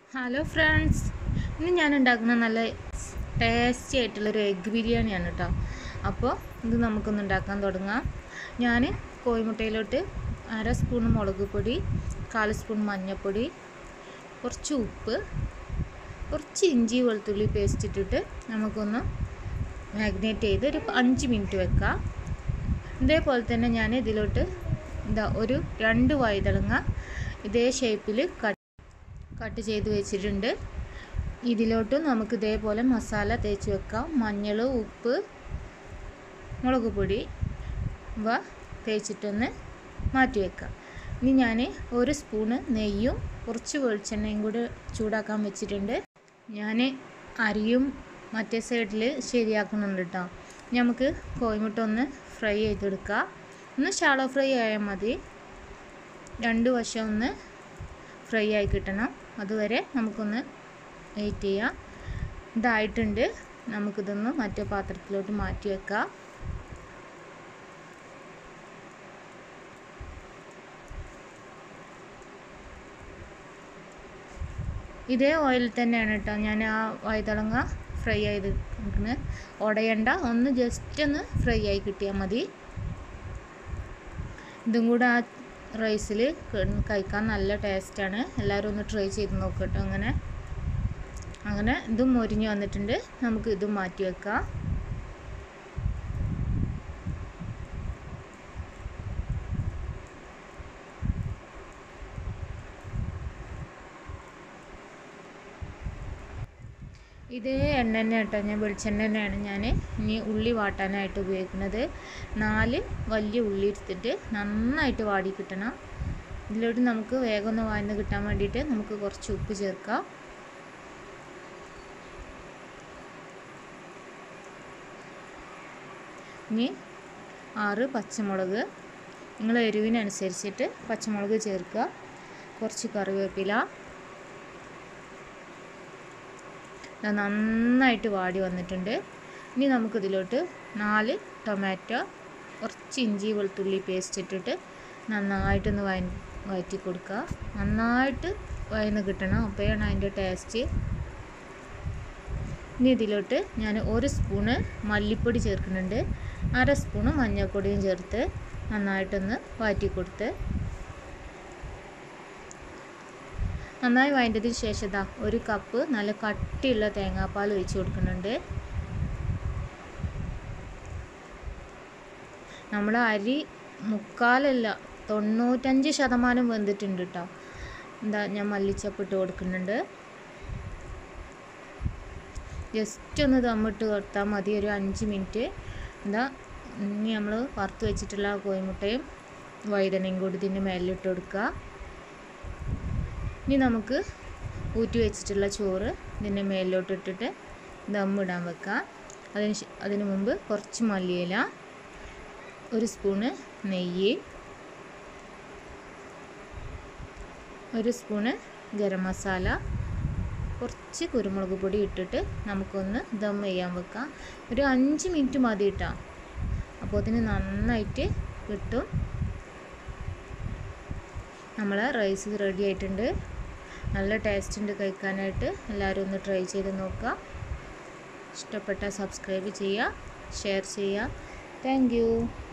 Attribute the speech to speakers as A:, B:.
A: hello friends ഇന്ന് ഞാൻ ഉണ്ടാക്കുന്ന നല്ല ടേസ്റ്റി ആയിട്ടുള്ളൊരു എഗ്ഗ് ബിരിയാണിയാണ് കേട്ടോ അപ്പോൾ ഇത് നമുക്കൊന്ന് ഉണ്ടാക്കാൻ തുടങ്ങാം ഞാൻ കോഴിമുട്ടയിലോട്ട് അര സ്പൂൺ മുളക് പൊടി കാൽ സ്പൂൺ മഞ്ഞൾപ്പൊടി കുറച്ച് ഉപ്പ് കുറച്ച് ഇഞ്ചി വെളുത്തുള്ളി പേസ്റ്റ് ഇട്ടിട്ട് നമുക്കൊന്ന് മാഗ്നേറ്റ് ചെയ്ത് ഒരു അഞ്ച് മിനിറ്റ് വെക്കാം ഇതേപോലെ തന്നെ ഞാൻ ഇതിലോട്ട് എന്താ ഒരു രണ്ട് വഴുതളങ്ങ ഇതേ ഷേപ്പിൽ കട്ട് കട്ട് ചെയ്ത് വെച്ചിട്ടുണ്ട് ഇതിലോട്ട് നമുക്ക് ഇതേപോലെ മസാല തേച്ച് വെക്കാം മഞ്ഞൾ ഉപ്പ് മുളക് പൊടി ഇവ തേച്ചിട്ടൊന്ന് മാറ്റി വെക്കാം ഇനി ഞാൻ ഒരു സ്പൂണ് നെയ്യും കുറച്ച് വെളിച്ചെണ്ണയും കൂടി ചൂടാക്കാൻ വെച്ചിട്ടുണ്ട് ഞാൻ അരിയും മറ്റേ സൈഡിൽ ശരിയാക്കുന്നുണ്ട് കേട്ടോ നമുക്ക് കോഴിമുട്ട ഒന്ന് ഫ്രൈ ചെയ്തെടുക്കാം ഒന്ന് ഷാളോ ഫ്രൈ ആയാൽ മതി രണ്ട് വശം ഒന്ന് ഫ്രൈ ആയി കിട്ടണം അതുവരെ നമുക്കൊന്ന് വെയിറ്റ് ചെയ്യാം ഇതായിട്ടുണ്ട് നമുക്കിതൊന്ന് മറ്റേ പാത്രത്തിലോട്ട് മാറ്റി വെക്കാം ഇതേ ഓയിൽ തന്നെയാണ് കേട്ടോ ഞാൻ ആ വഴുതളങ്ങ ഫ്രൈ ചെയ്ത് ഉടയണ്ട ഒന്ന് ജസ്റ്റ് ഒന്ന് ഫ്രൈ ആയി കിട്ടിയാൽ മതി ഇതും കൂടെ ആ റൈസിൽ കഴിക്കാൻ നല്ല ടേസ്റ്റാണ് എല്ലാവരും ഒന്ന് ട്രൈ ചെയ്ത് നോക്കട്ടോ അങ്ങനെ അങ്ങനെ ഇതും മൊരിഞ്ഞ് വന്നിട്ടുണ്ട് നമുക്ക് ഇതും മാറ്റി വെക്കാം ഇതേ എണ്ണ തന്നെ കേട്ടോ ഞാൻ വെളിച്ചെണ്ണ തന്നെയാണ് ഞാൻ ഇനി ഉള്ളി വാട്ടാനായിട്ട് ഉപയോഗിക്കുന്നത് നാല് വലിയ ഉള്ളി എടുത്തിട്ട് നന്നായിട്ട് വാടി കിട്ടണം ഇതിലോട്ട് നമുക്ക് വേഗം ഒന്ന് വായന്ന് കിട്ടാൻ വേണ്ടിയിട്ട് നമുക്ക് കുറച്ച് ഉപ്പ് ചേർക്കാം ഇനി ആറ് പച്ചമുളക് നിങ്ങൾ എരിവിനനുസരിച്ചിട്ട് പച്ചമുളക് ചേർക്കുക കുറച്ച് കറിവേപ്പില നന്നായിട്ട് വാടി വന്നിട്ടുണ്ട് ഇനി നമുക്കിതിലോട്ട് നാല് ടൊമാറ്റോ കുറച്ച് ഇഞ്ചി വെളുത്തുള്ളി പേസ്റ്റ് ഇട്ടിട്ട് നന്നായിട്ടൊന്ന് വയ വഴറ്റി കൊടുക്കുക നന്നായിട്ട് വയന്ന് കിട്ടണം അപ്പോഴാണ് അതിൻ്റെ ടേസ്റ്റ് ഇനി ഇതിലോട്ട് ഞാൻ ഒരു സ്പൂണ് മല്ലിപ്പൊടി ചേർക്കുന്നുണ്ട് അര സ്പൂണ് മഞ്ഞൾപ്പൊടിയും ചേർത്ത് നന്നായിട്ടൊന്ന് വഴറ്റി കൊടുത്ത് നന്നായി വഴറ്റതിന് ശേഷം ഇതാ ഒരു കപ്പ് നല്ല കട്ടിയുള്ള തേങ്ങാപ്പാൽ ഒഴിച്ച് കൊടുക്കുന്നുണ്ട് നമ്മുടെ അരി മുക്കാലല്ല തൊണ്ണൂറ്റഞ്ച് ശതമാനം വെന്തിട്ടുണ്ട് കേട്ടോ എന്താ ഞാൻ മല്ലിച്ചപ്പ് ഇട്ട് കൊടുക്കുന്നുണ്ട് ജസ്റ്റ് ഒന്ന് ദമ്മിട്ട് കൊടുത്താൽ മതി ഒരു അഞ്ച് മിനിറ്റ് എന്താ ഇനി നമ്മൾ വറുത്ത് വെച്ചിട്ടുള്ള കോഴിമുട്ടയും വഴുതനയും കൂടി ഇതിൻ്റെ മേലിലിട്ട് കൊടുക്കുക ഇനി നമുക്ക് ഊറ്റി വെച്ചിട്ടുള്ള ചോറ് ഇതിൻ്റെ മേലിലോട്ട് ഇട്ടിട്ട് ദമ്മിടാൻ വെക്കാം അതിന് അതിന് മുമ്പ് കുറച്ച് മല്ലിയില ഒരു സ്പൂണ് നെയ്യ് ഒരു സ്പൂണ് ഗരം മസാല കുറച്ച് കുരുമുളക് പൊടി ഇട്ടിട്ട് നമുക്കൊന്ന് ദം ചെയ്യാൻ വെക്കാം ഒരു അഞ്ച് മിനിറ്റ് മതി കേട്ടോ അപ്പോൾ അതിന് നന്നായിട്ട് കിട്ടും നമ്മളെ റൈസ് റെഡി ആയിട്ടുണ്ട് നല്ല ടേസ്റ്റ് ഉണ്ട് കഴിക്കാനായിട്ട് എല്ലാവരും ഒന്ന് ട്രൈ ചെയ്ത് നോക്കുക ഇഷ്ടപ്പെട്ടാൽ സബ്സ്ക്രൈബ് ചെയ്യുക ഷെയർ ചെയ്യുക താങ്ക്